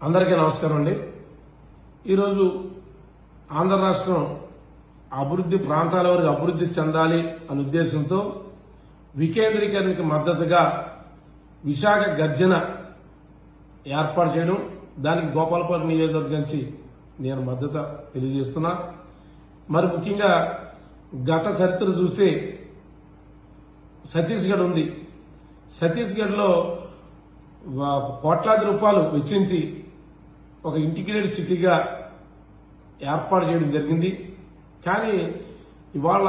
అందరికీ నమస్కారం అండి ఈరోజు ఆంధ్ర రాష్ట్రం అభివృద్ధి ప్రాంతాల వరకు అభివృద్ధి చెందాలి అనే ఉద్దేశంతో వికేంద్రీకరణకి మద్దతుగా విశాఖ గర్జన ఏర్పాటు చేయడం దానికి గోపాలపురం నియోజకవర్గం నుంచి నేను మద్దతు తెలియజేస్తున్నా మరి ముఖ్యంగా గత చరిత్ర చూస్తే ఛత్తీస్గఢ్ ఉంది ఛత్తీస్గఢ్లో వా- కోట్లాది రూపాయలు వెచ్చించి ఒక ఇంటిగ్రేటెడ్ సిటీగా ఏర్పాటు చేయడం జరిగింది కానీ ఇవాళ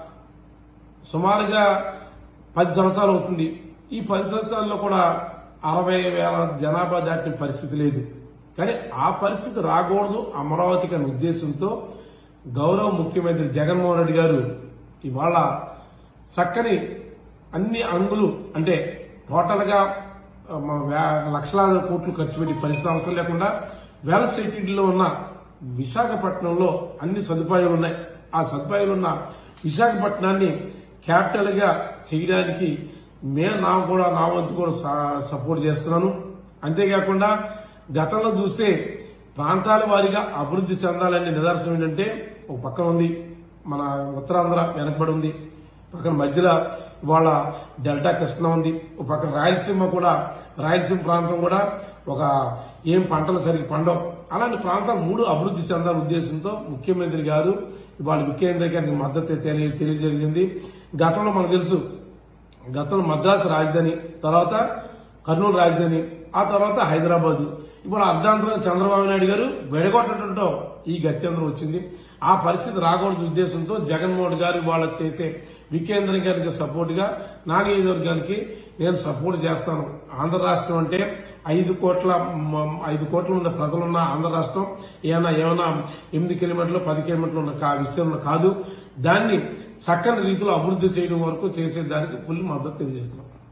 సుమారుగా పది సంవత్సరాలు అవుతుంది ఈ పది సంవత్సరాల్లో కూడా అరవై వేల జనాభా దాటిన పరిస్థితి లేదు కానీ ఆ పరిస్థితి రాకూడదు అమరావతికి అనే ఉద్దేశంతో గౌరవ ముఖ్యమంత్రి జగన్మోహన్ రెడ్డి గారు ఇవాళ చక్కని అన్ని అంగులు అంటే టోటల్ గా ఆ, మన వే- లక్షలాది కోట్లు ఖర్చు పెట్టి పరిస్థితి అవసరం లేకుండా వెల్ సెటిల్డ్లో ఉన్న విశాఖపట్నంలో అన్ని సదుపాయాలు ఉన్నాయి ఆ సదుపాయాలు ఉన్న విశాఖపట్నాన్ని క్యాపిటల్ గా చేయడానికి మేము నా కూడా నా వంతు కూడా స- సపోర్ట్ చేస్తున్నాను అంతేకాకుండా గతంలో చూస్తే ప్రాంతాల వారీగా అభివృద్ధి చెందాలనే నిదర్శనం ఏంటంటే ఒక పక్కన ఉంది మన ఉత్తరాంధ్ర వెనకబడి ఉంది పక్కన మధ్యలో ఇవాళ డెల్టా కృష్ణ ఉంది ఒక పక్కన రాయలసీమ కూడా రాయలసీమ ప్రాంతం కూడా ఒక ఏం పంటలు సరిగ్గా పండవు అలాంటి ప్రాంతాలు మూడు అభివృద్ధి చెందాల ఉద్దేశంతో ముఖ్యమంత్రి గారు ఇవాళ వికేంద్రీకరణకి మద్దతు తెలియ- తెలియజేయగలిగింది గతంలో మనకు తెలుసు గతంలో మద్రాసు రాజధాని తర్వాత కర్నూలు రాజధాని ఆ తర్వాత హైదరాబాద్ ఇప్పుడు అర్ధాంతరం చంద్రబాబు నాయుడు గారు వెడగొట్టడంతో ఈ గత్యంతరం వచ్చింది ఆ పరిస్థితి రాకూడదు ఉద్దేశంతో జగన్మోహన్ గారు వాళ్ళ చేసే వికేంద్రీకరణకి సపోర్ట్ గా నా నియోజకవర్గానికి నేను సపోర్ట్ చేస్తాను ఆంధ్ర రాష్ట్రం అంటే ఐదు కోట్ల మ- ఐదు కోట్ల మంది ప్రజలున్న ఆంధ్ర రాష్ట్రం ఏమైనా ఏమైనా ఎనిమిది కిలోమీటర్లు పది కిలోమీటర్లు ఉన్న కా- విస్తీర్ణం కాదు దాన్ని చక్కని రీతిలో అభివృద్ధి చేయడం వరకు చేసే దానికి ఫుల్ మద్దతు తెలియజేస్తున్నాం